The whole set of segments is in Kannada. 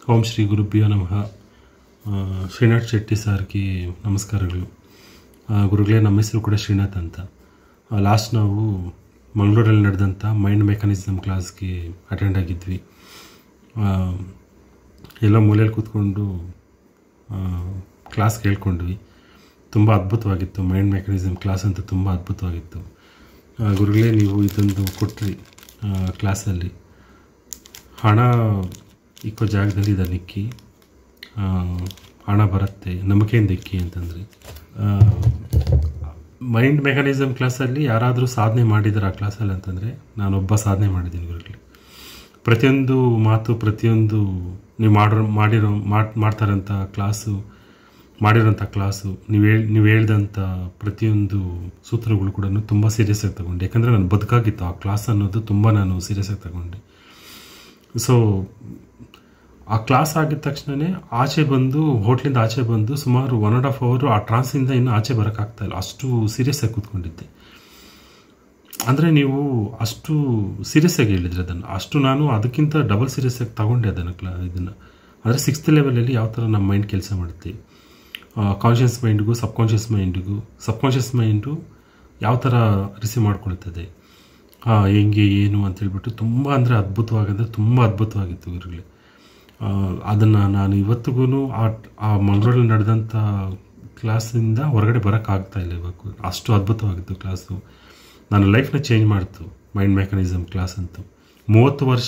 ಓಂ ಶ್ರೀ ಗುರುಭ್ಯೋ ನಮಃ ಆ, ಶ್ರೀನಾಥ್ ಶೆಟ್ಟಿ ಸರ್ಗೆ ನಮಸ್ಕಾರಗಳು ಆ, ಗುರುಗಳೇ ನಮ್ಮ ಹೆಸರು ಕೂಡ ಶ್ರೀನಾಥ್ ಅಂತ ಲಾಸ್ಟ್ ನಾವು ಮಂಗಳೂರಲ್ಲಿ ನಡೆದಂಥ ಮೈಂಡ್ ಮೆಕ್ಯಾನಿಸಮ್ ಕ್ಲಾಸ್ಗೆ ಅಟೆಂಡ್ ಆಗಿದ್ವಿ ಆ, ಎಲ್ಲ ಮೂಲೆಯಲ್ಲಿ ಕೂತ್ಕೊಂಡು ಕ್ಲಾಸ್ ಕೇಳ್ಕೊಂಡ್ವಿ ತುಂಬ ಅದ್ಭುತವಾಗಿತ್ತು ಮೈಂಡ್ ಮೆಕ್ಯಾನಿಸಮ್ ಕ್ಲಾಸ್ ಅಂತ ತುಂಬ ಅದ್ಭುತವಾಗಿತ್ತು ಆ, ಗುರುಗಳೇ ನೀವು ಇದೊಂದು ಕೊಟ್ರಿ ಕ್ಲಾಸಲ್ಲಿ ಹಣ ಇಕ್ಕೋ ಜಾಗದಲ್ಲಿ ಇದೆ ನಿಕ್ಕಿ ಆ, ಹಣ ಬರುತ್ತೆ ನಂಬಿಕೆಯಿಂದ ಇಕ್ಕಿ ಅಂತಂದರೆ ಮೈಂಡ್ ಮೆಕ್ಯಾನಿಸಮ್ ಕ್ಲಾಸಲ್ಲಿ ಯಾರಾದರೂ ಸಾಧನೆ ಮಾಡಿದ್ದಾರೆ ಆ ಕ್ಲಾಸಲ್ಲಿ ಅಂತಂದರೆ ನಾನೊಬ್ಬ ಸಾಧನೆ ಮಾಡಿದ್ದೀನಿ ಗುರುಗಳೇ ಪ್ರತಿಯೊಂದು ಮಾತು ಪ್ರತಿಯೊಂದು ನೀವು ಮಾಡಿರೋ ಮಾಡಿರೋ ಮಾಡ್ ಮಾಡ್ತಾರಂಥ ಕ್ಲಾಸು ಮಾಡಿರೋಂಥ ಕ್ಲಾಸು ನೀವು ಹೇಳಿ ನೀವು ಹೇಳ್ದಂಥ ಪ್ರತಿಯೊಂದು ಸೂತ್ರಗಳು ಕೂಡ ತುಂಬ ಸೀರಿಯಸ್ ಆಗಿ ತಗೊಂಡೆ ಯಾಕಂದರೆ ನಾನು ಬದುಕಾಗಿತ್ತು ಆ ಕ್ಲಾಸ್ ಅನ್ನೋದು ತುಂಬ ನಾನು ಸೀರಿಯಸ್ ಆಗಿ ತಗೊಂಡೆ ಸೊ ಆ ಕ್ಲಾಸ್ ಆಗಿದ ತಕ್ಷಣವೇ ಆಚೆ ಬಂದು ಹೋಟ್ಲಿಂದ ಆಚೆ ಬಂದು ಸುಮಾರು ಒನ್ ಆ್ಯಂಡ್ ಹಾಫ್ ಅವರು ಆ ಟ್ರಾನ್ಸಿಂದ ಇನ್ನು ಆಚೆ ಬರೋಕ್ಕಾಗ್ತಾ ಇಲ್ಲ ಅಷ್ಟು ಸೀರಿಯಸ್ ಆಗಿ ಕೂತ್ಕೊಂಡಿದ್ದೆ ಅಂದರೆ ನೀವು ಅಷ್ಟು ಸೀರಿಯಸ್ ಆಗಿ ಹೇಳಿದ್ರಿ ಅದನ್ನು ಅಷ್ಟು ನಾನು ಅದಕ್ಕಿಂತ ಡಬಲ್ ಸೀರಿಯಸ್ ಆಗಿ ತಗೊಂಡೆ ಅದನ್ನು ಕ್ಲಾ ಇದನ್ನು ಅಂದರೆ ಸಿಕ್ಸ್ತ್ ಲೆವೆಲಲ್ಲಿ ಯಾವ ಥರ ನಮ್ಮ ಮೈಂಡ್ ಕೆಲಸ ಮಾಡುತ್ತೆ ಕಾನ್ಷಿಯಸ್ ಮೈಂಡ್ಗೂ ಸಬ್ಕಾನ್ಷಿಯಸ್ ಮೈಂಡ್ಗೂ ಸಬ್ಕಾನ್ಷಿಯಸ್ ಮೈಂಡು ಯಾವ ಥರ ರಿಸೀವ್ ಮಾಡ್ಕೊಳ್ತದೆ ಆ, ಹೆಂಗೆ ಏನು ಅಂತ ಹೇಳ್ಬಿಟ್ಟು ತುಂಬ ಅಂದರೆ ಅದ್ಭುತವಾಗಂದರೆ ತುಂಬ ಅದ್ಭುತವಾಗಿತ್ತು ಗುರುಗಳೇ ಅದನ್ನು ನಾನು ಇವತ್ತಿಗೂ ಆ ಆ ಮಂಗಳೂರಲ್ಲಿ ನಡೆದಂಥ ಕ್ಲಾಸಿಂದ ಹೊರಗಡೆ ಬರೋಕ್ಕಾಗ್ತಾ ಇಲ್ಲ ಇವಾಗ ಅಷ್ಟು ಅದ್ಭುತವಾಗಿತ್ತು ಕ್ಲಾಸು ನನ್ನ ಲೈಫ್ನ ಚೇಂಜ್ ಮಾಡ್ತು ಮೈಂಡ್ ಮೆಕ್ಯಾನಿಸಮ್ ಕ್ಲಾಸ್ ಅಂತೂ ಮೂವತ್ತು ವರ್ಷ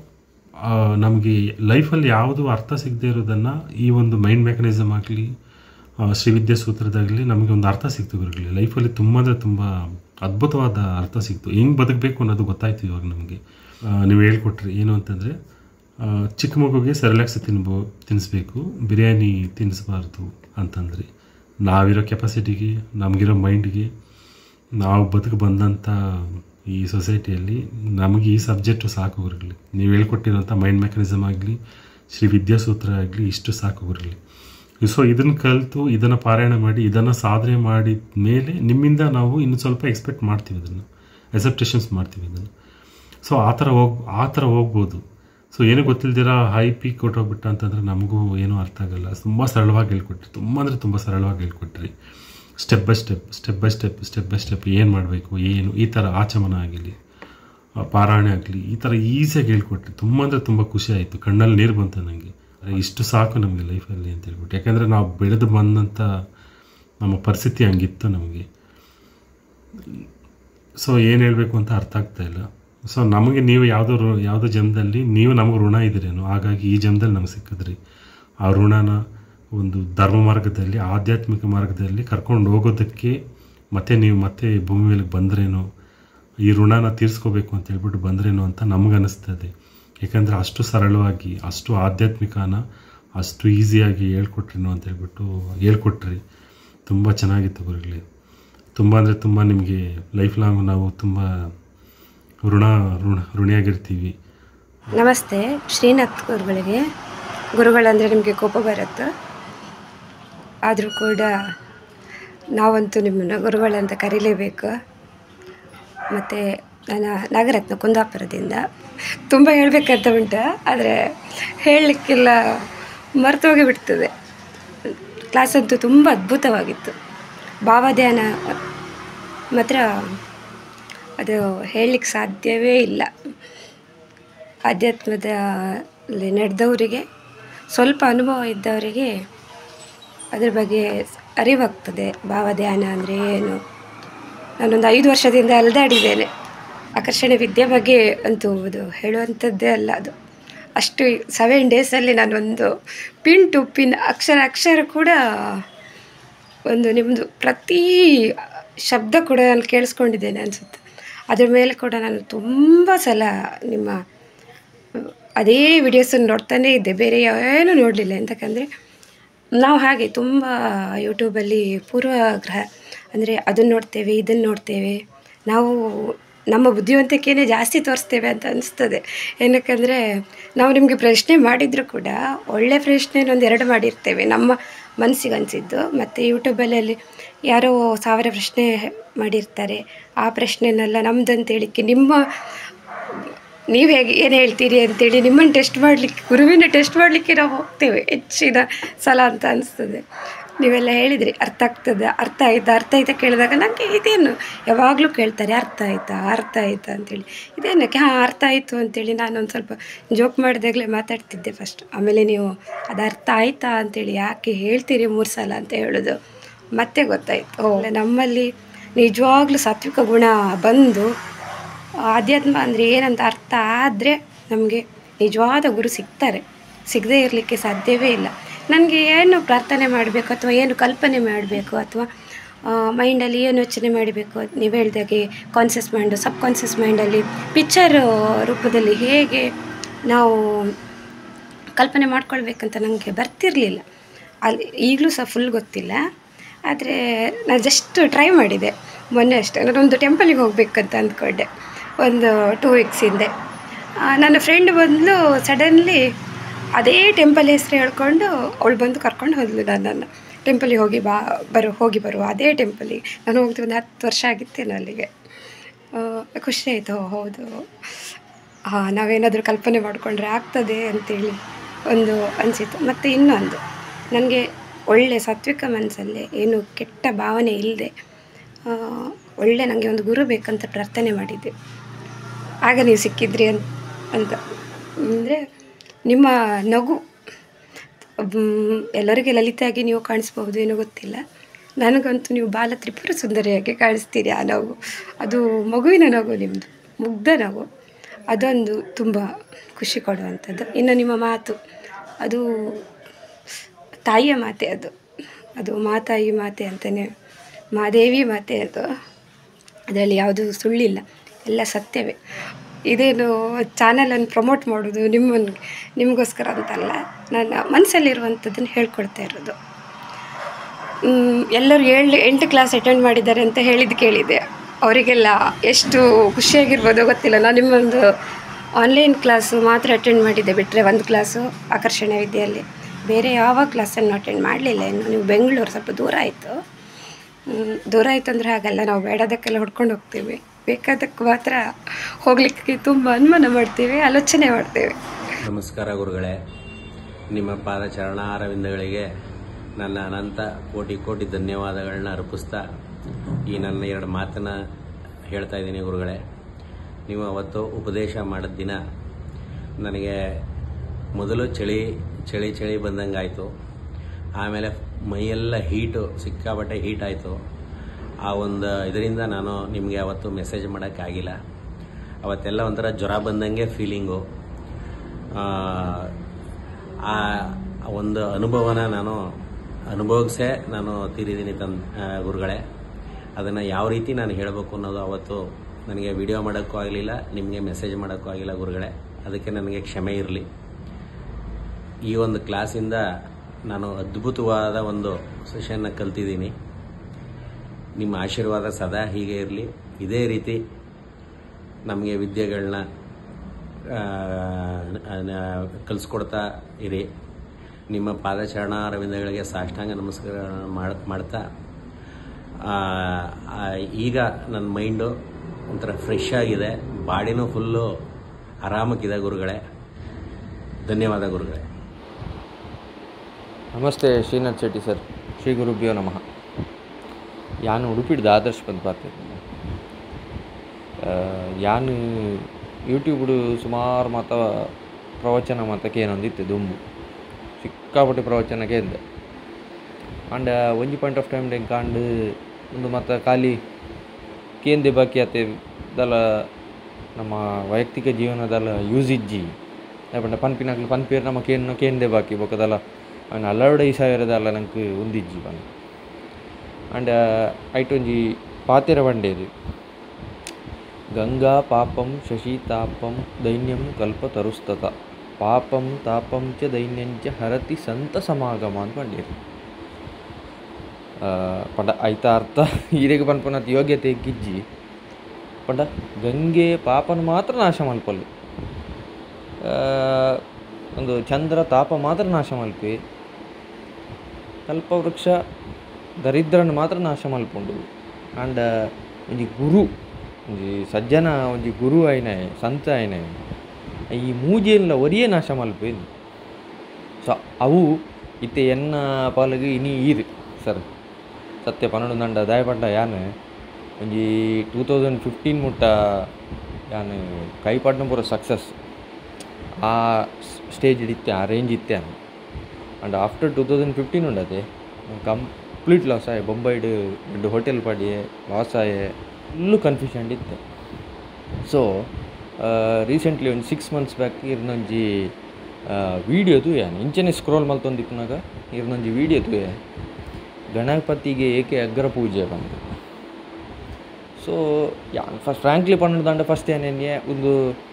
ನಮಗೆ ಲೈಫಲ್ಲಿ ಯಾವುದು ಅರ್ಥ ಸಿಗದೆ ಇರೋದನ್ನು ಈ ಒಂದು ಮೈಂಡ್ ಮೆಕ್ಯಾನಿಸಮ್ ಆಗಲಿ ಶ್ರೀವಿದ್ಯಾ ಸೂತ್ರದಾಗಲಿ ನಮಗೆ ಒಂದು ಅರ್ಥ ಸಿಕ್ತು ಗುರುಗಳೇ ಲೈಫಲ್ಲಿ ತುಂಬ ಅಂದರೆ ತುಂಬ ಅದ್ಭುತವಾದ ಅರ್ಥ ಸಿಕ್ತು ಹೆಂಗೆ ಬದುಕಬೇಕು ಅನ್ನೋದು ಗೊತ್ತಾಯ್ತು ಇವಾಗ ನಮಗೆ ನೀವು ಹೇಳ್ಕೊಟ್ರಿ ಏನು ಅಂತಂದರೆ ಚಿಕ್ಕ ಮಗುಗೆ ಸೆರೆಲಾಕ್ಸ್ ತಿನ್ಬೋ ತಿನ್ನಿಸ್ಬೇಕು ಬಿರಿಯಾನಿ ತಿನ್ನಿಸ್ಬಾರ್ದು ಅಂತಂದ್ರಿ ನಾವಿರೋ ಕೆಪಾಸಿಟಿಗೆ ನಮಗಿರೋ ಮೈಂಡ್ಗೆ ನಾವು ಬದುಕು ಬಂದಂಥ ಈ ಸೊಸೈಟಿಯಲ್ಲಿ ನಮಗೆ ಈ ಸಬ್ಜೆಕ್ಟು ಸಾಕು ಗುರುಗಳು ನೀವು ಹೇಳ್ಕೊಟ್ಟಿರೋಂಥ ಮೈಂಡ್ ಮೆಕ್ಯಾನಿಸಮ್ ಆಗಲಿ ಶ್ರೀ ವಿದ್ಯಾಸೂತ್ರ ಆಗಲಿ ಇಷ್ಟು ಸಾಕು ಗುರುಗಳು ಸೊ ಇದನ್ನು ಕಲಿತು ಇದನ್ನು ಪಾರಾಯಣ ಮಾಡಿ ಇದನ್ನು ಸಾಧನೆ ಮಾಡಿದ ಮೇಲೆ ನಿಮ್ಮಿಂದ ನಾವು ಇನ್ನು ಸ್ವಲ್ಪ ಎಕ್ಸ್ಪೆಕ್ಟ್ ಮಾಡ್ತೀವಿ ಅದನ್ನು ಎಸೆಪ್ಟೇಷನ್ಸ್ ಮಾಡ್ತೀವಿ ಇದನ್ನು ಸೊ ಆ ಥರ ಹೋಗ್ ಆ ಥರ ಹೋಗ್ಬೋದು ಸೊ ಏನೂ ಗೊತ್ತಿಲ್ದಿರ ಹೈ ಪೀಕ್ ಕೊಟ್ಟೋಗ್ಬಿಟ್ಟ ಅಂತಂದ್ರೆ ನಮಗೂ ಏನೂ ಅರ್ಥ ಆಗಲ್ಲ ತುಂಬ ಸರಳವಾಗಿ ಹೇಳ್ಕೊಟ್ರಿ ತುಂಬ ಅಂದರೆ ತುಂಬ ಸರಳವಾಗಿ ಹೇಳ್ಕೊಟ್ರಿ step by step step by step step by step ಏನು ಮಾಡಬೇಕು ಏನು ಈ ಥರ ಆಚಮನ ಆಗಲಿ ಪಾರಾಯಣ ಆಗಲಿ ಈ ಥರ ಈಸಿಯಾಗಿ ಹೇಳ್ಕೊಟ್ರಿ ತುಂಬ ಅಂದರೆ ತುಂಬ ಖುಷಿ ಆಯಿತು ಕಣ್ಣಲ್ಲಿ ನೀರು ಬಂತು ನನಗೆ ಅರೆ ಇಷ್ಟು ಸಾಕು ನಮಗೆ ಲೈಫಲ್ಲಿ ಅಂತ ಹೇಳ್ಬಿಟ್ಟು ಯಾಕೆಂದರೆ ನಾವು ಬೆಳೆದು ಬಂದಂಥ ನಮ್ಮ ಪರಿಸ್ಥಿತಿ ಹಂಗಿತ್ತು ನಮಗೆ ಸೊ ಏನು ಹೇಳಬೇಕು ಅಂತ ಅರ್ಥ ಆಗ್ತಾ ಇಲ್ಲ ಸೊ ನಮಗೆ ನೀವು ಯಾವುದೋ ಋ ಯಾವುದೋ ಜನ್ಮದಲ್ಲಿ ನೀವು ನಮಗೆ ಋಣ ಇದ್ದೀರೇನೋ ಹಾಗಾಗಿ ಈ ಜನ್ಮದಲ್ಲಿ ನಮಗೆ ಸಿಕ್ಕಿದ್ರಿ ಆ ಋಣನ ಒಂದು ಧರ್ಮ ಮಾರ್ಗದಲ್ಲಿ ಆಧ್ಯಾತ್ಮಿಕ ಮಾರ್ಗದಲ್ಲಿ ಕರ್ಕೊಂಡು ಹೋಗೋದಕ್ಕೆ ಮತ್ತೆ ನೀವು ಮತ್ತೆ ಭೂಮಿ ಮೇಲೆ ಬಂದ್ರೇನೋ ಈ ಋಣನ ತೀರಿಸ್ಕೋಬೇಕು ಅಂತ ಹೇಳ್ಬಿಟ್ಟು ಬಂದ್ರೇನೋ ಅಂತ ನಮ್ಗೆ ಅನ್ನಿಸ್ತದೆ ಯಾಕಂದರೆ ಅಷ್ಟು ಸರಳವಾಗಿ ಅಷ್ಟು ಆಧ್ಯಾತ್ಮಿಕನ ಅಷ್ಟು ಈಸಿಯಾಗಿ ಹೇಳ್ಕೊಟ್ರೇನೋ ಅಂತ ಹೇಳ್ಬಿಟ್ಟು ಹೇಳ್ಕೊಟ್ರಿ ತುಂಬ ಚೆನ್ನಾಗಿತ್ತು ಗುರುಗಳೇ ತುಂಬ ಅಂದರೆ ತುಂಬ ನಿಮಗೆ ಲೈಫ್ ಲಾಂಗ್ ನಾವು ತುಂಬ ಋಣ ಋಣ ಋಣಿಯಾಗಿರ್ತೀವಿ ನಮಸ್ತೆ ಶ್ರೀನಾಥ್ ಗುರುಗಳಿಗೆ ಗುರುಗಳಂದರೆ ನಿಮಗೆ ಕೋಪ ಬರುತ್ತೆ ಆದರೂ ಕೂಡ ನಾವಂತೂ ನಿಮ್ಮನ್ನು ಗುರುಗಳಂತ ಕರೀಲೇಬೇಕು ಮತ್ತು ನಾನು ನಾಗರತ್ನ ಕುಂದಾಪುರದಿಂದ ತುಂಬ ಹೇಳಬೇಕಂತ ಉಂಟು ಆದರೆ ಹೇಳಲಿಕ್ಕೆಲ್ಲ ಮರ್ತೋಗಿ ಬಿಡ್ತದೆ ಕ್ಲಾಸ್ ಅಂತೂ ತುಂಬ ಅದ್ಭುತವಾಗಿತ್ತು ಭಾವಧ್ಯಾನ ಮಾತ್ರ ಅದು ಹೇಳಲಿಕ್ಕೆ ಸಾಧ್ಯವೇ ಇಲ್ಲ ಆಧ್ಯಾತ್ಮದಲ್ಲಿ ನಡೆದವರಿಗೆ ಸ್ವಲ್ಪ ಅನುಭವ ಇದ್ದವರಿಗೆ ಅದ್ರ ಬಗ್ಗೆ ಅರಿವಾಗ್ತದೆ ಭಾವಧ್ಯಾನ ಅಂದರೆ ಏನು ನಾನೊಂದು ಐದು ವರ್ಷದಿಂದ ಅಲೆದಾಡಿದ್ದೇನೆ ಆಕರ್ಷಣೆ ವಿದ್ಯೆ ಬಗ್ಗೆ ಅಂತೂ ಅದು ಹೇಳುವಂಥದ್ದೇ ಅಲ್ಲ ಅದು ಅಷ್ಟು ಸೆವೆನ್ ಡೇಸಲ್ಲಿ ನಾನೊಂದು ಪಿನ್ ಟು ಪಿನ್ ಅಕ್ಷರ ಅಕ್ಷರ ಕೂಡ ಒಂದು ನಿಮ್ಮದು ಪ್ರತಿ ಶಬ್ದ ಕೂಡ ನಾನು ಕೇಳಿಸ್ಕೊಂಡಿದ್ದೇನೆ ಅನಿಸುತ್ತೆ ಅದ್ರ ಮೇಲೆ ಕೂಡ ನಾನು ತುಂಬ ಸಲ ನಿಮ್ಮ ಅದೇ ವಿಡಿಯೋಸನ್ನು ನೋಡ್ತಾನೇ ಇದ್ದೆ ಬೇರೆ ಏನೂ ನೋಡಲಿಲ್ಲ ಎಂತಕ್ಕಂದರೆ ನಾವು ಹಾಗೆ ತುಂಬ ಯೂಟ್ಯೂಬಲ್ಲಿ ಪೂರ್ವಗ್ರಹ ಅಂದರೆ ಅದನ್ನು ನೋಡ್ತೇವೆ ಇದನ್ನು ನೋಡ್ತೇವೆ ನಾವು ನಮ್ಮ ಬುದ್ಧಿವಂತಿಕೆಯೇ ಜಾಸ್ತಿ ತೋರಿಸ್ತೇವೆ ಅಂತ ಅನಿಸ್ತದೆ ಏನಕ್ಕಂದರೆ ನಾವು ನಿಮಗೆ ಪ್ರಶ್ನೆ ಮಾಡಿದರೂ ಕೂಡ ಒಳ್ಳೆ ಪ್ರಶ್ನೆ ಒಂದು ಎರಡು ಮಾಡಿರ್ತೇವೆ ನಮ್ಮ ಮನಸ್ಸಿಗೆ ಅನಿಸಿದ್ದು ಮತ್ತು ಯೂಟ್ಯೂಬಲ್ಲಿ ಅಲ್ಲಿ ಯಾರೋ ಸಾವಿರ ಪ್ರಶ್ನೆ ಮಾಡಿರ್ತಾರೆ ಆ ಪ್ರಶ್ನೆನೆಲ್ಲ ನಮ್ದಂತ ಹೇಳಿಕ್ಕೆ ನಿಮ್ಮ ನೀವು ಹೇಗೆ ಏನು ಹೇಳ್ತೀರಿ ಅಂತೇಳಿ ನಿಮ್ಮನ್ನು ಟೆಸ್ಟ್ ಮಾಡಲಿಕ್ಕೆ ಗುರುವಿನ ಟೆಸ್ಟ್ ಮಾಡಲಿಕ್ಕೆ ನಾವು ಹೋಗ್ತೇವೆ ಹೆಚ್ಚಿನ ಸಲ ಅಂತ ಅನಿಸ್ತದೆ ನೀವೆಲ್ಲ ಹೇಳಿದ್ರಿ ಅರ್ಥ ಆಗ್ತದೆ ಅರ್ಥ ಆಯ್ತಾ ಅರ್ಥ ಆಯ್ತಾ ಕೇಳಿದಾಗ ನನಗೆ ಇದೇನು ಯಾವಾಗಲೂ ಕೇಳ್ತಾರೆ ಅರ್ಥ ಆಯ್ತಾ ಅರ್ಥ ಆಯ್ತಾ ಅಂತೇಳಿ ಇದೇನಕ್ಕೆ ಹಾಂ ಅರ್ಥ ಆಯಿತು ಅಂತೇಳಿ ನಾನು ಒಂದು ಸ್ವಲ್ಪ ಜೋಕ್ ಮಾಡಿದಾಗಲೇ ಮಾತಾಡ್ತಿದ್ದೆ ಫಸ್ಟ್ ಆಮೇಲೆ ನೀವು ಅದು ಅರ್ಥ ಆಯ್ತಾ ಅಂತೇಳಿ ಯಾಕೆ ಹೇಳ್ತೀರಿ ಮೂರು ಸಲ ಅಂತ ಹೇಳೋದು ಮತ್ತೆ ಗೊತ್ತಾಯ್ತು ಓ ನಮ್ಮಲ್ಲಿ ನಿಜವಾಗ್ಲೂ ಸಾತ್ವಿಕ ಗುಣ ಬಂದು ಆಧ್ಯಾತ್ಮ ಅಂದರೆ ಏನಂತ ಅರ್ಥ ಆದರೆ ನಮಗೆ ನಿಜವಾದ ಗುರು ಸಿಗ್ತಾರೆ ಸಿಗದೇ ಇರಲಿಕ್ಕೆ ಸಾಧ್ಯವೇ ಇಲ್ಲ ನನಗೆ ಏನು ಪ್ರಾರ್ಥನೆ ಮಾಡಬೇಕು ಅಥವಾ ಏನು ಕಲ್ಪನೆ ಮಾಡಬೇಕು ಅಥವಾ ಮೈಂಡಲ್ಲಿ ಏನು ಯೋಚನೆ ಮಾಡಬೇಕು ನೀವು ಹೇಳಿದಾಗೆ ಕಾನ್ಷಿಯಸ್ ಮೈಂಡು ಸಬ್ ಕಾನ್ಷಿಯಸ್ ಮೈಂಡಲ್ಲಿ ಪಿಕ್ಚರ್ ರೂಪದಲ್ಲಿ ಹೇಗೆ ನಾವು ಕಲ್ಪನೆ ಮಾಡ್ಕೊಳ್ಬೇಕಂತ ನನಗೆ ಬರ್ತಿರಲಿಲ್ಲ ಅಲ್ಲಿ ಈಗಲೂ ಸಹ ಫುಲ್ ಗೊತ್ತಿಲ್ಲ ಆದರೆ ನಾನು ಜಸ್ಟ್ ಟ್ರೈ ಮಾಡಿದೆ ಮೊನ್ನೆ ಅಷ್ಟೇ ನಾನೊಂದು ಟೆಂಪಲಿಗೆ ಹೋಗ್ಬೇಕಂತ ಅಂದ್ಕೊಂಡೆ ಒಂದು ಟೂ ವೀಕ್ಸ್ ಹಿಂದೆ ಆ, ನನ್ನ ಫ್ರೆಂಡ್ ಬಂದು ಸಡನ್ಲಿ ಅದೇ ಟೆಂಪಲ್ ಹೆಸರು ಹೇಳ್ಕೊಂಡು ಅವಳು ಬಂದು ಕರ್ಕೊಂಡು ಹೋದ್ಲು ನನ್ನನ್ನು ಟೆಂಪಲಿಗೆ ಹೋಗಿ ಬಾ ಬರು ಹೋಗಿ ಬರುವ ಅದೇ ಟೆಂಪಲಿಗೆ ನಾನು ಹೋಗ್ತಿ ಒಂದು ಹತ್ತು ವರ್ಷ ಆಗಿತ್ತೇನೋ ಅಲ್ಲಿಗೆ ಆ, ಖುಷಿ ಆಯಿತು ಹೌದು ಹಾಂ ನಾವೇನಾದರೂ ಕಲ್ಪನೆ ಮಾಡಿಕೊಂಡ್ರೆ ಆಗ್ತದೆ ಅಂತೇಳಿ ಒಂದು ಅನಿಸಿತು ಮತ್ತು ಇನ್ನೊಂದು ನನಗೆ ಒಳ್ಳೆ ಸಾತ್ವಿಕ ಮನಸ್ಸಲ್ಲೇ ಏನು ಕೆಟ್ಟ ಭಾವನೆ ಇಲ್ಲದೆ ಒಳ್ಳೆ ನನಗೆ ಒಂದು ಗುರು ಬೇಕಂತ ಪ್ರಾರ್ಥನೆ ಮಾಡಿದ್ದೆ ಆಗ ನೀವು ಸಿಕ್ಕಿದ್ರಿ ಅಂತ ಅಂತ ಅಂದರೆ ನಿಮ್ಮ ನಗು ಮ್, ಎಲ್ಲರಿಗೆ ಲಲಿತಾಗಿ ನೀವು ಕಾಣಿಸ್ಬಹುದು ಏನೋ ಗೊತ್ತಿಲ್ಲ ನನಗಂತೂ ನೀವು ಬಾಲ ತ್ರಿಪುರ ಸುಂದರಿಯಾಗಿ ಕಾಣಿಸ್ತೀರಿ ಆ ನಗು ಅದು ಮಗುವಿನ ನಗು ನಿಮ್ಮದು ಮುಗ್ಧ ನಗು ಅದೊಂದು ತುಂಬ ಖುಷಿ ಕೊಡುವಂಥದ್ದು ಇನ್ನು ನಿಮ್ಮ ಮಾತು ಅದು ತಾಯಿಯ ಮಾತೆ ಅದು ಅದು ಮಾತಾಯಿ ಮಾತೆ ಅಂತಲೇ ಮಾದೇವಿ ಮಾತೆ ಅದು ಅದರಲ್ಲಿ ಯಾವುದೂ ಸುಳ್ಳಿಲ್ಲ ಎಲ್ಲ ಸತ್ಯವೇ ಇದೇನು ಚಾನಲನ್ನು ಪ್ರಮೋಟ್ ಮಾಡೋದು ನಿಮ್ಮನ್ನು ನಿಮಗೋಸ್ಕರ ಅಂತಲ್ಲ ನನ್ನ ಮನಸ್ಸಲ್ಲಿರುವಂಥದ್ದನ್ನು ಹೇಳ್ಕೊಡ್ತಾ ಇರೋದು ಮ್, ಎಲ್ಲರೂ ಏಳು ಎಂಟು ಕ್ಲಾಸ್ ಅಟೆಂಡ್ ಮಾಡಿದ್ದಾರೆ ಅಂತ ಹೇಳಿದ್ದು ಕೇಳಿದೆ ಅವರಿಗೆಲ್ಲ ಎಷ್ಟು ಖುಷಿಯಾಗಿರ್ಬೋದೋ ಗೊತ್ತಿಲ್ಲ ನಾನು ನಿಮ್ಮೊಂದು ಆನ್ಲೈನ್ ಕ್ಲಾಸು ಮಾತ್ರ ಅಟೆಂಡ್ ಮಾಡಿದ್ದೆ ಬಿಟ್ಟರೆ ಒಂದು ಕ್ಲಾಸು ಆಕರ್ಷಣೆ ವಿದ್ಯೆಯಲ್ಲಿ ಬೇರೆ ಯಾವ ಕ್ಲಾಸನ್ನು ಅಟೆಂಡ್ ಮಾಡಲಿಲ್ಲ ಇನ್ನು ನೀವು ಬೆಂಗಳೂರು ಸ್ವಲ್ಪ ದೂರ ಆಯಿತು ಮ್, ದೂರ ಆಯಿತು ಅಂದರೆ ಹಾಗಲ್ಲ ನಾವು ಬೇಡದಕ್ಕೆಲ್ಲ ಹೊಡ್ಕೊಂಡು ಹೋಗ್ತೀವಿ ಬೇಕಾದಕ್ಕೆ ಮಾತ್ರ ಹೋಗಲಿಕ್ಕೆ ತುಂಬ ಅನುಮಾನ ಮಾಡ್ತೀವಿ ಆಲೋಚನೆ ಮಾಡ್ತೇವೆ ನಮಸ್ಕಾರ ಗುರುಗಳೇ ನಿಮ್ಮ ಪಾದ ಚರಣಾರವಿಂದಗಳಿಗೆ ನನ್ನ ಅನಂತ ಕೋಟಿ ಕೋಟಿ ಧನ್ಯವಾದಗಳನ್ನ ಅರ್ಪಿಸ್ತಾ ಈ ನನ್ನ ಎರಡು ಮಾತನ್ನ ಹೇಳ್ತಾ ಇದ್ದೀನಿ ಗುರುಗಳೇ ನೀವು ಅವತ್ತು ಉಪದೇಶ ಮಾಡಿದ ದಿನ ನನಗೆ ಮೊದಲು ಚಳಿ ಚಳಿ ಚಳಿ ಬಂದಂಗೆ ಆಯಿತು ಆಮೇಲೆ ಮೈಯೆಲ್ಲ ಹೀಟು ಸಿಕ್ಕಾಪಟ್ಟೆ ಹೀಟ್ ಆಯಿತು ಆ ಒಂದು ಇದರಿಂದ ನಾನು ನಿಮಗೆ ಅವತ್ತು ಮೆಸೇಜ್ ಮಾಡೋಕ್ಕಾಗಿಲ್ಲ ಅವತ್ತೆಲ್ಲ ಒಂಥರ ಜ್ವರ ಬಂದಂಗೆ ಫೀಲಿಂಗು ಆ ಒಂದು ಅನುಭವನ ನಾನು ಅನುಭವಿಸೇ ನಾನು ತೀರಿದ್ದೀನಿ ತನ್ ಆ, ಗುರುಗಳೇ ಅದನ್ನು ಯಾವ ರೀತಿ ನಾನು ಹೇಳಬೇಕು ಅನ್ನೋದು ಅವತ್ತು ನನಗೆ ವಿಡಿಯೋ ಮಾಡೋಕ್ಕೂ ಆಗಲಿಲ್ಲ ನಿಮಗೆ ಮೆಸೇಜ್ ಮಾಡೋಕ್ಕೂ ಆಗಿಲ್ಲ ಗುರುಗಳೇ ಅದಕ್ಕೆ ನನಗೆ ಕ್ಷಮೆ ಇರಲಿ ಈ ಒಂದು ಕ್ಲಾಸಿಂದ ನಾನು ಅದ್ಭುತವಾದ ಒಂದು ಸೆಷನ್ನ ಕಲ್ತಿದ್ದೀನಿ ನಿಮ್ಮ ಆಶೀರ್ವಾದ ಸದಾ ಹೀಗೆ ಇರಲಿ ಇದೇ ರೀತಿ ನಮಗೆ ವಿದ್ಯೆಗಳನ್ನ ಕಲಿಸ್ಕೊಡ್ತಾ ಇರಿ ನಿಮ್ಮ ಪಾದಚರಣ ಅರವಿಂದಗಳಿಗೆ ಸಾಷ್ಟಾಂಗ ನಮಸ್ಕಾರ ಮಾಡ್ ಮಾಡ್ತಾ ಆ, ಆ, ಈಗ ನನ್ನ ಮೈಂಡು ಒಂಥರ ಫ್ರೆಶ್ ಆಗಿದೆ ಬಾಡಿನೂ ಫುಲ್ಲು ಆರಾಮಕ್ಕಿದೆ ಗುರುಗಳೇ ಧನ್ಯವಾದ ಗುರುಗಳೇ ನಮಸ್ತೆ ಶ್ರೀನಾಥ್ ಶೆಟ್ಟಿ ಸರ್ ಶ್ರೀ ಗುರುಭ್ಯೋ ನಮಃ ಯಾನು ಉಡುಪಿಡ್ದು ಆದರ್ಶ ಪದ ಪಾರ್ತೀನಿ ಯಾನು ಯೂಟ್ಯೂಬ್ಡು ಸುಮಾರು ಮಾತ ಪ್ರವಚನ ಮಾತಕ್ಕೆ ಏನೊಂದಿತ್ತು ದುಂಬು ಸಿಕ್ಕಾಪಟ್ಟೆ ಪ್ರವಚನ ಕೇಂದ್ರ ಆಂಡ ಒಂಜಿ ಪಾಯಿಂಟ್ ಆಫ್ ಟೈಮ್ ಡೆಂಗ್ ಕಾಂಡು ಒಂದು ಮಾತ ಖಾಲಿ ಕೇಂದೆ ಬಾಕಿ ಆತೆ ದಲ ನಮ್ಮ ವೈಯಕ್ತಿಕ ಜೀವನದಲ್ಲ ಯೂಸ್ ಇಜ್ಜಿ ಯಾಪಂಡ ಪನ್ಪಿನಾಗ್ಲು ಪನ್ಪೇರು ನಮ್ಮ ಕೇನು ಕೇಂದೆ ಬಾಕಿ ಬೊಕದಲ್ಲ ಅವನ ಹಲವಡೆ ಸಾವಿರದಲ್ಲ ನಂಗೆ ಒಂದಿಜ್ಜಿ ಬನ್ ಆಂಡ ಐಟೊಂಜಿ ಪಾತೆರ ಬಂಡೇದು ಗಂಗಾ ಪಾಪಂ ಶಶಿ ತಾಪಂ ದೈನ್ಯಂ ಕಲ್ಪ ತರುಸ್ತತ ಪಾಪಂ ತಾಪಂ ಚ ದೈನ್ಯಂಚ ಹರತಿ ಸಂತ ಸಮಾಗಮ ಅಂತ ಬಂಡೇರು ಪಂಡ ಐತ ಅರ್ಥ ಈರೆಗೆ ಪನ್ಪನತ್ ಯೋಗ್ಯತೆ ಗಿಜ್ಜಿ ಪಂಡ ಗಂಗೆ ಪಾಪನ ಮಾತ್ರ ನಾಶ ಮಲ್ಪಲು ಆ, ಒಂದು ಚಂದ್ರ ತಾಪ ಮಾತ್ರ ನಾಶ ಮಲ್ಪೆ ಕಲ್ಪವೃಕ್ಷ ದರಿದ್ರನ ಮಾತ್ರ ನಾಶ ಮಲ್ಪುಂಡು ಆಂಡ ಒಂಜಿ ಗುರು ಒಂಜಿ ಸಜ್ಜನ ಒಂಜಿ ಗುರು ಆಯ್ನೆ ಸಂತ ಆಯ್ನೆ ಈ ಮೂಜೆಲ್ಲ ಒರಿಯೇ ನಾಶ ಮಲ್ಪೇನು ಸೊ ಅವು ಇತ್ತೆ ಎನ್ನ ಪಾಲಿಗೆ ಇನಿ ಈರು ಸರ್ ಸತ್ಯ ಪನ್ನೊಂದು ದಂಡ ದಾಯಪಡ್ಡ ಯಾನು ಒಂಜಿ ಟೂ ತೌಸಂಡ್ ಫಿಫ್ಟೀನ್ ಮುಟ್ಟ ಯಾನು ಕೈಪಡ್ನ ಪೂರ ಸಕ್ಸಸ್ ಆ ಸ್ಟೇಜ್ ಇತ್ತೆ ಆ ರೇಂಜ್ ಇತ್ತೆ and after two thousand fifteen ಉಂಡದೆ ಕಂಪ್ಲೀಟ್ ಲಾಸ್ ಆಯೆ ಬೊಂಬೈಡ್ ದೊಡ್ಡ ಹೋಟೆಲ್ ಪಾಡಿಯೆ ಲಾಸ್ ಆಯೆ ಫುಲ್ಲು ಕನ್ಫ್ಯೂಷನ್ ಇತ್ತೆ ಸೊ ರೀಸೆಂಟ್ಲಿ ಒಂದು ಸಿಕ್ಸ್ ಮಂತ್ಸ್ ಬ್ಯಾಕ್ ಇರ್ನೊಂಜಿ ವೀಡಿಯೋ ತೂಯಾನ ಇಂಚನೆ ಸ್ಕ್ರೋಲ್ ಮಲ್ತೊಂದಿಪ್ಪನಾಗ ಇರ್ನೊಂಜಿ ವೀಡಿಯೋ ತೂಯ ಗಣಪತಿಗೆ ಏಕೆ ಅಗ್ರ ಪೂಜೆ ಬಂದು ಸೊ ಯಾನ್ ಫಸ್ಟ್ ಫ್ರಾಂಕ್ಲಿ ಪನ್ನೊಂದು ದಂಡ ಫಸ್ಟ್ ಏನೇನೆ ಒಂದು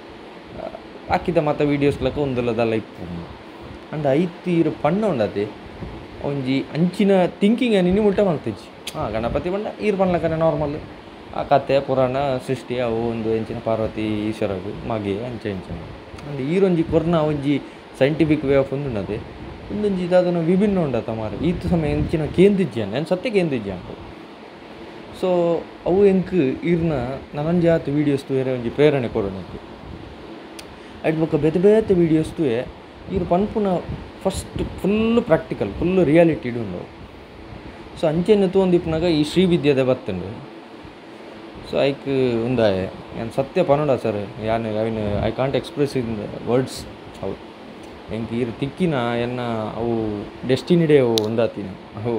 ಹಾಕಿದ ಮತ್ತ ವೀಡಿಯೋಸ್ಲಕ ಒಂದುಲ್ಲದಲ್ಲ ಇಪ್ಪು ಅಂಡ್ ಐತಿ ಇರು ಪಣ್ಣ ಉಂಡತೆ ಒಂಜಿ ಅಂಚಿನ ಥಿಂಕಿಂಗ್ ನಿನ್ನೆ ಮುಟ್ಟ ಮಲ್ತಿಜ್ಜಿ ಹಾಂ ಗಣಪತಿ ಬಂಡ ಈರು ಪಣ್ಲಕನೆ ನಾರ್ಮಲ್ ಆ ಕತೆ ಪುರಾಣ ಸೃಷ್ಟಿ ಅವು ಒಂದು ಎಂಚಿನ ಪಾರ್ವತಿ ಈಶ್ವರಗು ಮಗೆ ಅಂಚೆ ಇಂಚೆ ಅಂಡ್ ಈರೊಂಜಿ ಕೊರ್ನ ಒಂಜಿ ಸೈಂಟಿಫಿಕ್ ವೇ ಆಫ್ ಒಂದುಂಡದೆ ಒಂದೊಂಜಿ ಇದಾದನ ವಿಭಿನ್ನ ಉಂಡತ ಮಾರ ಈತ ಸಮಯ ಎಂಚಿನ ಕೇಂದಿಜ್ಜಿ ನಾನು ಸತ್ಯ ಕೇಂದಿಜ್ಜಿ ಅಂಟು ಸೊ ಅವು ಎಂಕ್ ಇರ್ನ ನನಂಜಾತ್ ವೀಡಿಯೋಸ್ ತುಯರೆ ಒಂಜಿ ಪ್ರೇರಣೆ ಕೊಡೋಣಕ್ಕೆ ಅಟ್ ಬೊಕ್ಕ ಬೇತೆ ಬೇತೆ ವೀಡಿಯೋಸ್ ತುಯೆ ಇವ್ರು ಪನ್ಪುನ first full practical full reality ಉಂಡು ಸೊ ಅಂಚೆನೆ ತೋಂದಿಪ್ಪನಾಗ ಈ ಶ್ರೀವಿದ್ಯದ ಬತ್ತಂಡು ಸೊ ಐಕ್ ಉಂದಾಯೆ ಏನು ಸತ್ಯ ಪನ್ನಡ ಸರ್ ಯಾನು ಐನ್ I can't express in words ಅವು ಎಂಕ್ ಈರು ತಿಕ್ಕಿನ ಎನ್ನ ಅವು ಡೆಸ್ಟಿನಿಡೆ ಅವು ಒಂದಾತಿನ ಅವು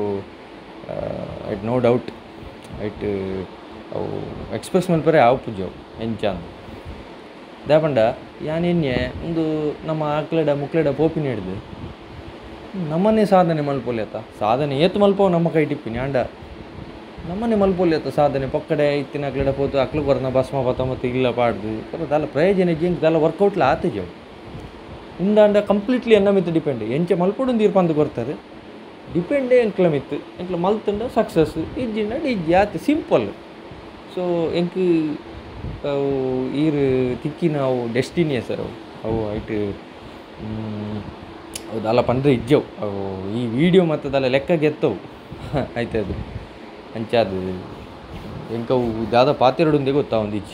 ಐಟ್ ನೋ ಡೌಟ್ ಐಟ್ ಅವು ಎಕ್ಸ್ಪ್ರೆಸ್ ಮಲ್ಪರೆ ಆವು ಪೂಜೆ ಅವು ಎಂಚಾಂದು ದಾಪಂಡ ಯಾನೆನ್ನೆ ಒಂದು ನಮ್ಮ ಆಕ್ಲೆಡ ಮುಕ್ಲೆಡ ಪೋಪಿನ ಹಿಡ್ದು ನಮ್ಮನ್ನೇ ಸಾಧನೆ ಮಲ್ಪೊಲ್ಯತ ಸಾಧನೆ ಏತು ಮಲ್ಪೋ ನಮ್ಮ ಕೈ ಟಿಪ್ಪಿನಿ ಅಂಡ ನಮ್ಮನೆ ಮಲ್ಪೊಲ್ಯತ ಸಾಧನೆ ಪಕ್ಕಡೆ ಇತ್ತಿನ ಅಕ್ಲೆಡ ಪೋತು ಅಕ್ಲು ಬರ್ನ ಭಸ್ಮ ಪತ ಮತ್ತು ಇಲ್ಲ ಪಾಡ್ದು ದಾಲ ಪ್ರಯೋಜನ ಜಂಕ್ ದಾಲ ವರ್ಕೌಟ್ಲ ಆತಜವು ಇಂದಾಂಡ ಕಂಪ್ಲೀಟ್ಲಿ ಎನ್ನ ಮಿತ್ತು ಡಿಪೆಂಡ್ ಎಂಚ ಮಲ್ಪೊಡು ದೀರ್ಪಂದು ಕೊಡ್ತಾರೆ ಡಿಪೆಂಡೇ ಎಂಕ್ಲ ಮಿತ್ತು ಎಂಕ್ಲ ಮಲ್ತಂಡ ಸಕ್ಸಸ್ ಇಜ್ಜಿಂಡ ಇಜ್ಜಿ ಆತ ಸಿಂಪಲ್ ಸೊ ಎಂಕ್ ಅವು ಈರು ತಿಕ್ಕಿನ ಅವು ಡೆಸ್ಟಿನಿ ಸರ್ ಅವು ಅವು ಐಟ್ ಹೌದು ಅಲ್ಲ ಪಂಡ್ರೆ ಇಜ್ಜವು ಅವು ಈ ವಿಡಿಯೋ ಮತ್ತದಲ್ಲ ಲೆಕ್ಕ ಗೆತ್ತವು ಆಯ್ತದು ಅಂಚಾದು ಎಂಕವು ದಾದ ಪಾತೆರಡುಂದೇ ಗೊತ್ತಾ ಒಂದು ಇಜ್ಜಿ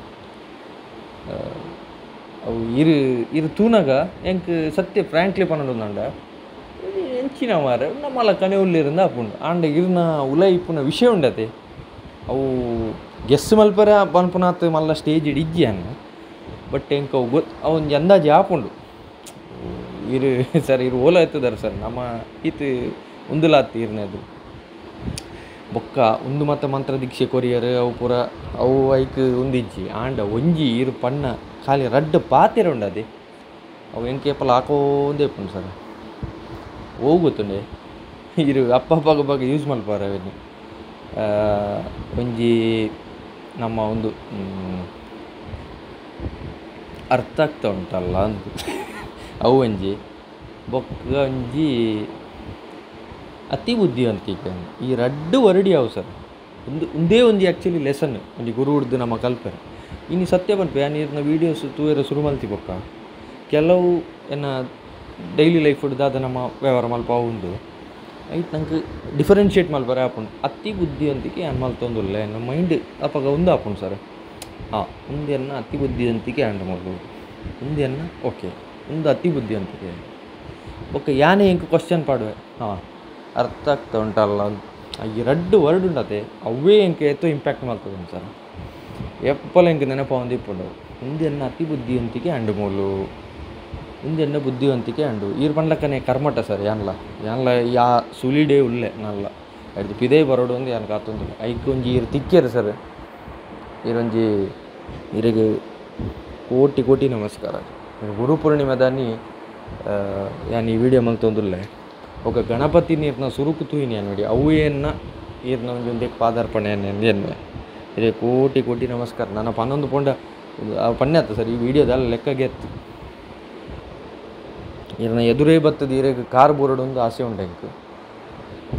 ಅವು ಇರು ಇರು ತೂನಾಗ ಎಂಕ್ ಸತ್ಯ ಫ್ರಾಂಕ್ಲಿ ಪನ್ನೊಂದುಂಡ ಎಂಚಿನ ಮಾರ ನಮ್ಮಲ ಕನೆ ಉಳ್ಳಿರಿಂದ ಆಪುಂಡು ಆಂಡ ಇರ್ನ ಉಲ ಇಪ್ಪುನ ವಿಷಯ ಉಂಡತೆ ಅವು ಗೆಸ್ ಮಲ್ಪರ ಪನ್ಪುನಾತ್ ಮಲ್ಲ ಸ್ಟೇಜ್ ಇಜ್ಜಿ ಅನ್ನ ಬಟ್ ಎಂಕ ಅವು ಗೊತ್ತು ಅವನ್ ಅಂದಾಜಿ ಆಪುಂಡು ಇರು ಸರ್ ಇರು ಓಲ ಎತ್ತದಾರ ಸರ್ ನಮ್ಮ ಈತ್ ಉಂದುಲಾತ್ ಇರ್ನದು ಬೊಕ್ಕ ಉಂದು ಮತ್ತ ಮಂತ್ರ ದೀಕ್ಷೆ ಕೊರಿಯರ್ ಅವು ಪೂರ ಅವು ಐಕ್ ಉಂದಿಜ್ಜಿ ಆಂಡ ಒಂಜಿ ಇರು ಪಣ್ಣ ಖಾಲಿ ರಡ್ಡ್ ಪಾತೆರ ಉಂಡದೆ ಅವು ಎಂಕೇಪಲ ಹಾಕೋಂದೇ ಪುಂಡು ಸರ್ ಹೋಗುತ್ತುಂಡೆ ಇರು ಅಪ್ಪ ಅಪ್ಪಗ ಬಗ್ಗೆ ಯೂಸ್ ಮಲ್ಪಾರ ಅವನು ಒಂಜಿ ನಮ್ಮ ಒಂದು ಮ್, ಅರ್ಥ ಆಗ್ತಾ ಉಂಟಲ್ಲ ಅಂತ ಅವು ಒಂಜಿ ಬೊಕ್ಕ ಒಂಜಿ ಅತಿ ಬುದ್ಧಿವಂತಿಕೆ ಈ ರಡ್ಡು ವರ್ಡಿ ಅವು ಸರ್ ಒಂದು ಒಂದೇ ಒಂದು ಆ್ಯಕ್ಚುಲಿ ಲೆಸನ್ ಒಂಜಿ ಗುರು ಹಿಡ್ದು ನಮ್ಮ ಕಲ್ಪನೆ ಇನ್ನು ಸತ್ಯ ಬಂತು ನೀರಿನ ವೀಡಿಯೋಸ್ ತೂಯರ ಶುರು ಮಲ್ತಿ ಬೊಕ್ಕ ಕೆಲವು ಏನ ಡೈಲಿ ಲೈಫ್ ಹಿಡ್ದಾದ ನಮ್ಮ ವ್ಯವಹಾರ ಮಲ್ಪ ಉಂಡು ಐಟ್ ನಂಗೆ ಡಿಫರೆನ್ಷಿಯೇಟ್ ಮಲ್ಪರೆ ಆಪುಂಡು ಅತಿ ಬುದ್ಧಿವಂತಿಕೆ ಏನು ಮಲ್ತೊಂದುಲ್ಲ ನಮ್ಮ ಮೈಂಡ್ ಅಪ್ಪಗ ಒಂದು ಆಪುಂಡು ಸರ್ ಹಾಂ ಒಂದೆನ್ನ ಅತಿ ಬುದ್ಧಿವಂತಿಕೆ ಆಂಡ್ ಮಗು ಒಂದೆನ್ನ ಓಕೆ ಒಂದು ಅತಿ ಬುದ್ಧಿವಂತಿಕೆ ಓಕೆ ಯಾನೇ ಇಂಕ ಕ್ವಶನ್ ಪಾಡುವೆ ಹಾಂ ಅರ್ಥ ಆಗ್ತಾ ಉಂಟಲ್ಲ ಅಂತ ಈ ರಡ್ಡು ವರ್ಡ್ ಉಂಡತೆ ಅವೇ ಇಂಕ ಎತ್ತೋ ಇಂಪ್ಯಾಕ್ಟ್ ಮಾಡ್ತದೆ ಸರ್ ಎಪ್ಪಲ ಇಂಕ ನೆನಪ ಒಂದು ಇಪ್ಪುಂಡು ಒಂದೆನ್ನ ಅತಿ ಬುದ್ಧಿವಂತಿಕೆ ಅಂಡು ಮೂಲು ಒಂದೆನ್ನ ಬುದ್ಧಿವಂತಿಕೆ ಅಂಡು ಈರ್ ಪಂಡ್ಲಕ್ಕನೆ ಕರ್ಮಟ ಸರ್ ಯಾನ್ಲ ಯಾನ್ಲ ಯಾ ಸುಲಿಡೇ ಉಲ್ಲೆ ನಲ್ಲ ಹಿಡ್ದು ಪಿದೇ ಬರೋಡು ಒಂದು ಯಾನ್ ಕಾತೊಂದಿಲ್ಲ ಐಕ್ ಒಂಜಿ ಈರ್ ತಿಕ್ಕೇರು ಸರ್ ಈರೊಂಜಿ ಇರಿಗೆ ಕೋಟಿ ಕೋಟಿ ನಮಸ್ಕಾರ ಗುರು ಪೂರ್ಣಿಮೆದಾನಿ ಯಾನ್ ಈ ವಿಡಿಯೋ ಮಲ್ತೊಂದುಲ್ಲೆ ఒక ಗಣಪತಿ ನೀರ್ನ ಸುರುಕು ತೂಯಿನಿ ನೋಡಿ ಅವು ಏನ ಈರ್ನ ಒಂದೊಂದೇ ಪಾದಾರ್ಪಣೆ ಏನು ಇದೇ ಕೋಟಿ ಕೋಟಿ ನಮಸ್ಕಾರ ನನ್ನ ಪನ್ನೊಂದು ಪೊಂಡ ಪನ್ನೆ ಆತ ಸರ್ ಈ ವಿಡಿಯೋದಲ್ಲ ಲೆಕ್ಕಗೆ ಎತ್ತು ಈರ್ನ ಎದುರೇ ಬತ್ತದ ಈರೆಗ್ ಕಾರ್ ಬೋರ್ಡ್ ಒಂದು ಆಸೆ ಉಂಟು ಎಂಕ್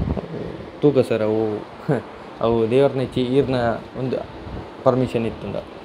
ತೂಕ ಸರ್ ಅವು ಅವು ದೇವ್ರನ್ನ ಚಿ ಈರ್ನ ಒಂದು ಪರ್ಮಿಷನ್ ಇತ್ತುಂಡ